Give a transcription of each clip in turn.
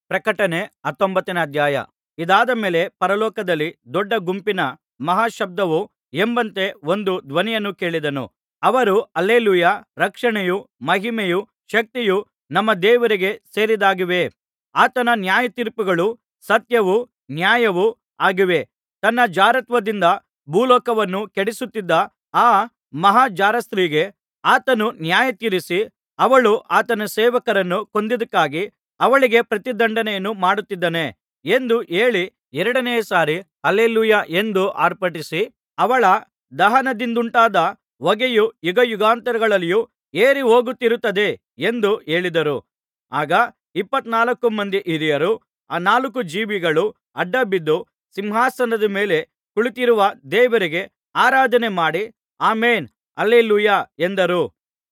ಪ್ರಕಟಣೆ ಹತ್ತೊಂಬತ್ತನೇ ಅಧ್ಯಾಯ ಇದಾದ ಮೇಲೆ ಪರಲೋಕದಲ್ಲಿ ದೊಡ್ಡ ಗುಂಪಿನ ಮಹಾ ಶಬ್ದವು ಎಂಬಂತೆ ಒಂದು ಧ್ವನಿಯನ್ನು ಕೇಳಿದೆನು ಅವರು ಹಲ್ಲೆಲೂಯಾ ರಕ್ಷಣೆಯೂ ಮಹಿಮೆಯೂ ಶಕ್ತಿಯೂ ನಮ್ಮ ದೇವರಿಗೆ ಸೇರಿದ್ದಾಗಿವೆ ಆತನ ನ್ಯಾಯತೀರ್ಪುಗಳು ಸತ್ಯವೂ ನ್ಯಾಯವೂ ಆಗಿವೆ ತನ್ನ ಜಾರತ್ವದಿಂದ ಭೂಲೋಕವನ್ನು ಕೆಡಿಸುತ್ತಿದ್ದ ಆ ಮಹಾ ಜಾರಸ್ತ್ರೀಗೆ ಆತನು ನ್ಯಾಯತೀರಿಸಿ ಅವಳು ಆತನ ಸೇವಕರನ್ನು ಕೊಂದದ್ದಕ್ಕಾಗಿ ಅವಳಿಗೆ ಪ್ರತಿದಂಡನೆಯನ್ನು ಮಾಡುತ್ತಿದ್ದಾನೆ ಎಂದು ಹೇಳಿ ಎರಡನೆಯ ಸಾರಿ ಹಲ್ಲೆಲೂಯಾ ಎಂದು ಆರ್ಭಟಿಸಿ ಅವಳ ದಹನದಿಂದುಂಟಾದ ಹೊಗೆಯು ಯುಗಯುಗಾಂತರಗಳಲ್ಲಿಯೂ ಏರಿ ಹೋಗುತ್ತಿರುತ್ತದೆ ಎಂದು ಹೇಳಿದರು ಆಗ ಇಪ್ಪತ್ನಾಲ್ಕು ಮಂದಿ ಹಿರಿಯರು ಆ ನಾಲ್ಕು ಜೀವಿಗಳು ಅಡ್ಡಬಿದ್ದು ಸಿಂಹಾಸನದ ಮೇಲೆ ಕುಳಿತಿರುವ ದೇವರಿಗೆ ಆರಾಧನೆ ಮಾಡಿ ಆಮೆನ್ ಹಲ್ಲೆಲೂಯಾ ಎಂದರು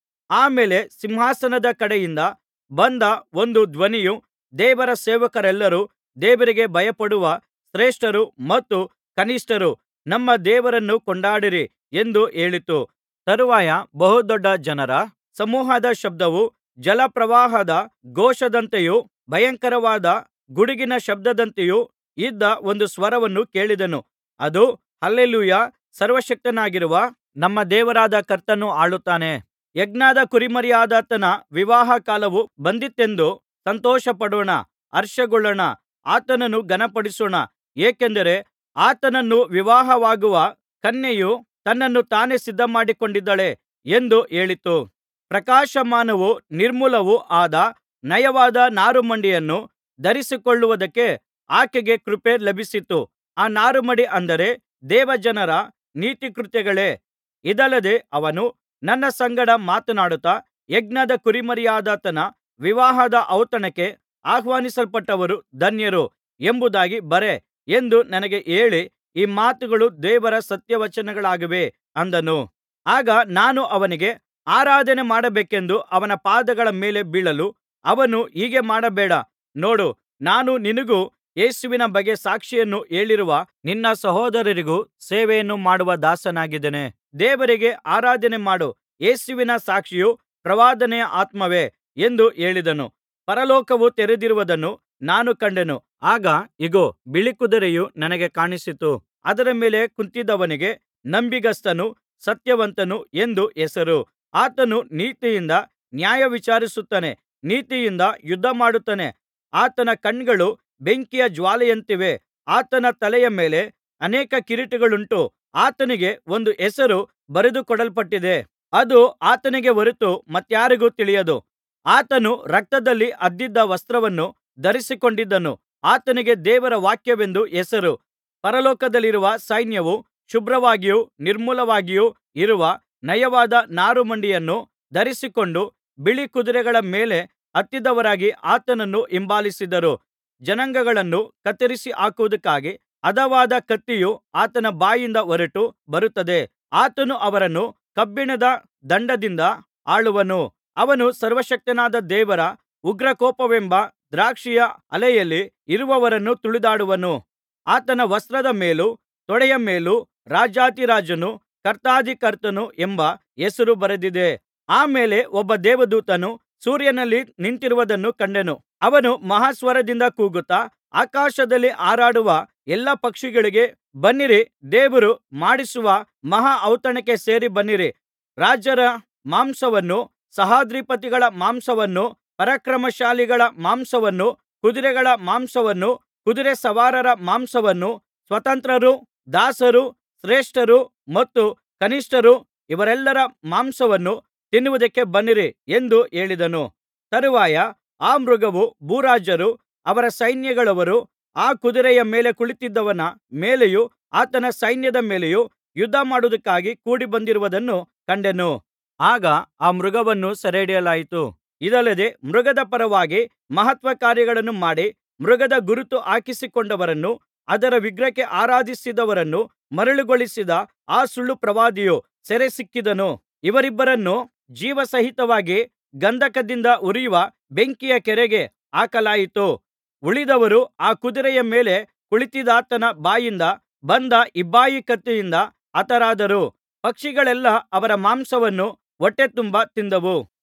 ಆ ಮೇಲೆ ಸಿಂಹಾಸನದ ಕಡೆಯಿಂದ ಬಂದ ಒಂದು ಧ್ವನಿಯು ದೇವರ ಸೇವಕರೆಲ್ಲರೂ ದೇವರಿಗೆ ಭಯಪಡುವ ಶ್ರೇಷ್ಠರು ಮತ್ತು ಕನಿಷ್ಠರು ನಮ್ಮ ದೇವರನ್ನು ಕೊಂಡಾಡಿರಿ ಎಂದು ಹೇಳಿತು ತರುವಾಯ ಬಹುದೊಡ್ಡ ಜನರ ಸಮೂಹದ ಶಬ್ದವೂ ಜಲಪ್ರವಾಹದ ಘೋಷದಂತೆಯೂ ಭಯಂಕರವಾದ ಗುಡುಗಿನ ಶಬ್ದದಂತೆಯೂ ಇದ್ದ ಒಂದು ಸ್ವರವನ್ನು ಕೇಳಿದೆನು ಅದು ಹಲ್ಲೆಲೂಯಾ ಸರ್ವಶಕ್ತನಾಗಿರುವ ನಮ್ಮ ದೇವರಾದ ಕರ್ತನು ಆಳುತ್ತಾನೆ ಯಜ್ಞದ ಕುರಿಮರಿಯಾದಾತನ ವಿವಾಹ ಕಾಲವು ಬಂದಿತೆಂದು ಸಂತೋಷಪಡೋಣ ಹರ್ಷಗೊಳ್ಳೋಣ ಆತನನ್ನು ಘನಪಡಿಸೋಣ ಏಕೆಂದರೆ ಆತನನ್ನು ವಿವಾಹವಾಗುವ ಕನ್ಯೆಯು ತನ್ನನ್ನು ತಾನೇ ಸಿದ್ಧಮಾಡಿಕೊಂಡಿದ್ದಾಳೆ ಎಂದು ಹೇಳಿತು ಪ್ರಕಾಶಮಾನವೂ ನಿರ್ಮಲವೂ ಆದ ನಯವಾದ ನಾರುಮಡಿಯನ್ನು ಧರಿಸಿಕೊಳ್ಳುವುದಕ್ಕೆ ಆಕೆಗೆ ಕೃಪೆ ಲಭಿಸಿತು ಆ ನಾರುಮಡಿ ಅಂದರೆ ದೇವಜನರ ನೀತಿಕೃತ್ಯಗಳೇ ಇದಲ್ಲದೆ ಅವನು ನನ್ನ ಸಂಗಡ ಮಾತನಾಡುತ್ತಾ ಯಜ್ಞದ ಕುರಿಮರಿಯಾದಾತನ ವಿವಾಹದ ಔತಣಕ್ಕೆ ಆಹ್ವಾನಿಸಲ್ಪಟ್ಟವರು ಧನ್ಯರು ಎಂಬುದಾಗಿ ಬರೆ ಎಂದು ನನಗೆ ಹೇಳಿ ಈ ಮಾತುಗಳು ದೇವರ ಸತ್ಯವಚನಗಳಾಗಿವೆ ಅಂದನು ಆಗ ನಾನು ಅವನಿಗೆ ಆರಾಧನೆ ಮಾಡಬೇಕೆಂದು ಅವನ ಪಾದಗಳ ಮೇಲೆ ಬೀಳಲು ಅವನು ಹೀಗೆ ಮಾಡಬೇಡ ನೋಡು ನಾನು ನಿನಗೂ ಯೇಸುವಿನ ಬಗ್ಗೆ ಸಾಕ್ಷಿಯನ್ನು ಹೇಳಿರುವ ನಿನ್ನ ಸಹೋದರರಿಗೂ ಸೇವೆಯನ್ನು ಮಾಡುವ ದಾಸನಾಗಿದ್ದೇನೆ ದೇವರಿಗೆ ಆರಾಧನೆ ಮಾಡು ಯೇಸುವಿನ ಸಾಕ್ಷಿಯು ಪ್ರವಾದನೆಯ ಆತ್ಮವೇ ಎಂದು ಹೇಳಿದನು ಪರಲೋಕವು ತೆರೆದಿರುವುದನ್ನು ನಾನು ಕಂಡೆನು ಆಗ ಇಗೋ ಬಿಳಿ ಕುದುರೆಯು ನನಗೆ ಕಾಣಿಸಿತು ಅದರ ಮೇಲೆ ಕುಳಿತಿದ್ದವನಿಗೆ ನಂಬಿಗಸ್ತನು ಸತ್ಯವಂತನು ಎಂದು ಹೆಸರು ಆತನು ನೀತಿಯಿಂದ ನ್ಯಾಯವಿಚಾರಿಸುತ್ತಾನೆ ನೀತಿಯಿಂದ ಯುದ್ಧಮಾಡುತ್ತಾನೆ ಆತನ ಕಣ್ಣುಗಳು ಬೆಂಕಿಯ ಜ್ವಾಲೆಯಂತಿವೆ ಆತನ ತಲೆಯ ಮೇಲೆ ಅನೇಕ ಕಿರೀಟಗಳುಂಟು ಆತನಿಗೆ ಒಂದು ಹೆಸರು ಬರೆದುಕೊಡಲ್ಪಟ್ಟಿದೆ ಅದು ಆತನಿಗೆ ಹೊರತು ಮತ್ತಾರಿಗೂ ತಿಳಿಯದು ಆತನು ರಕ್ತದಲ್ಲಿ ಅದ್ದಿದ ವಸ್ತ್ರವನ್ನು ಧರಿಸಿಕೊಂಡಿದ್ದನು ಆತನಿಗೆ ದೇವರ ವಾಕ್ಯವೆಂದು ಹೆಸರು ಪರಲೋಕದಲ್ಲಿರುವ ಸೈನ್ಯವು ಶುಭ್ರವಾಗಿಯೂ ನಿರ್ಮಲವಾಗಿಯೂ ಇರುವ ನಯವಾದ ನಾರುಮಡಿಯನ್ನು ಧರಿಸಿಕೊಂಡು ಬಿಳಿ ಕುದುರೆಗಳ ಮೇಲೆ ಹತ್ತಿದವರಾಗಿ ಆತನನ್ನು ಹಿಂಬಾಲಿಸಿದರು ಜನಾಂಗಗಳನ್ನು ಕತ್ತರಿಸಿ ಹಾಕುವುದಕ್ಕಾಗಿ ಹದವಾದ ಕತ್ತಿಯು ಆತನ ಬಾಯಿಂದ ಹೊರಟು ಬರುತ್ತದೆ ಆತನು ಅವರನ್ನು ಕಬ್ಬಿಣದ ದಂಡದಿಂದ ಆಳುವನು ಅವನು ಸರ್ವಶಕ್ತನಾದ ದೇವರ ಉಗ್ರಕೋಪವೆಂಬ ದ್ರಾಕ್ಷಿಯ ಆಲೆಯಲ್ಲಿ ಇರುವವರನ್ನು ತುಳಿದಾಡುವನು ಆತನ ವಸ್ತ್ರದ ಮೇಲೂ ತೊಡೆಯ ಮೇಲೂ ರಾಜಾಧಿರಾಜನು ಕರ್ತಾಧಿಕರ್ತನು ಎಂಬ ಹೆಸರು ಬರೆದಿದೆ ಆ ಮೇಲೆ ಒಬ್ಬ ದೇವದೂತನು ಸೂರ್ಯನಲ್ಲಿ ನಿಂತಿರುವುದನ್ನು ಕಂಡೆನು ಅವನು ಮಹಾಸ್ವರದಿಂದ ಕೂಗುತ್ತಾ ಆಕಾಶದಲ್ಲಿ ಹಾರಾಡುವ ಎಲ್ಲಾ ಪಕ್ಷಿಗಳಿಗೆ ಬನ್ನಿರಿ ದೇವರು ಮಾಡಿಸುವ ಮಹಾ ಔತಣಕ್ಕೆ ಸೇರಿ ಬನ್ನಿರಿ ರಾಜರ ಮಾಂಸವನ್ನೂ ಸಹಸ್ರಾಧಿಪತಿಗಳ ಮಾಂಸವನ್ನೂ ಪರಾಕ್ರಮಶಾಲಿಗಳ ಮಾಂಸವನ್ನೂ ಕುದುರೆಗಳ ಮಾಂಸವನ್ನೂ ಕುದುರೆ ಸವಾರರ ಮಾಂಸವನ್ನೂ ಸ್ವತಂತ್ರರು ದಾಸರು ಶ್ರೇಷ್ಠರು ಮತ್ತು ಕನಿಷ್ಠರು ಇವರೆಲ್ಲರ ಮಾಂಸವನ್ನು ತಿನ್ನುವುದಕ್ಕೆ ಬನ್ನಿರಿ ಎಂದು ಹೇಳಿದನು ತರುವಾಯ ಆ ಮೃಗವು ಭೂರಾಜರು ಅವರ ಸೈನ್ಯಗಳವರು ಆ ಕುದುರೆಯ ಮೇಲೆ ಕುಳಿತಿದ್ದವನ ಮೇಲೆಯೂ ಆತನ ಸೈನ್ಯದ ಮೇಲೆಯೂ ಯುದ್ಧಮಾಡುವುದಕ್ಕಾಗಿ ಕೂಡಿಬಂದಿರುವುದನ್ನು ಕಂಡೆನು ಆಗ ಆ ಮೃಗವನ್ನು ಸೆರೆಹಿಡಿಯಲಾಯಿತು ಇದಲ್ಲದೆ ಮೃಗದ ಪರವಾಗಿ ಮಹತ್ಕಾರ್ಯಗಳನ್ನು ಮಾಡಿ ಮೃಗದ ಗುರುತು ಹಾಕಿಸಿಕೊಂಡವರನ್ನೂ ಅದರ ವಿಗ್ರಹಕ್ಕೆ ಆರಾಧಿಸಿದವರನ್ನೂ ಮರುಳುಗೊಳಿಸಿದ ಆ ಸುಳ್ಳು ಪ್ರವಾದಿಯು ಸೆರೆ ಸಿಕ್ಕಿದನು ಇವರಿಬ್ಬರನ್ನೂ ಜೀವಸಹಿತವಾಗಿ ಗಂಧಕದಿಂದ ಉರಿಯುವ ಬೆಂಕಿಯ ಕೆರೆಗೆ ಹಾಕಲಾಯಿತು ಉಳಿದವರು ಆ ಕುದುರೆಯ ಮೇಲೆ ಕುಳಿತಿದ್ದಾತನ ಬಾಯಿಂದ ಬಂದ ಇಬ್ಬಾಯಿ ಕತ್ತಿಯಿಂದ ಹತರಾದರು ಪಕ್ಷಿಗಳೆಲ್ಲಾ ಅವರ ಮಾಂಸವನ್ನು ಹೊಟ್ಟೆತುಂಬಾ ತಿಂದವು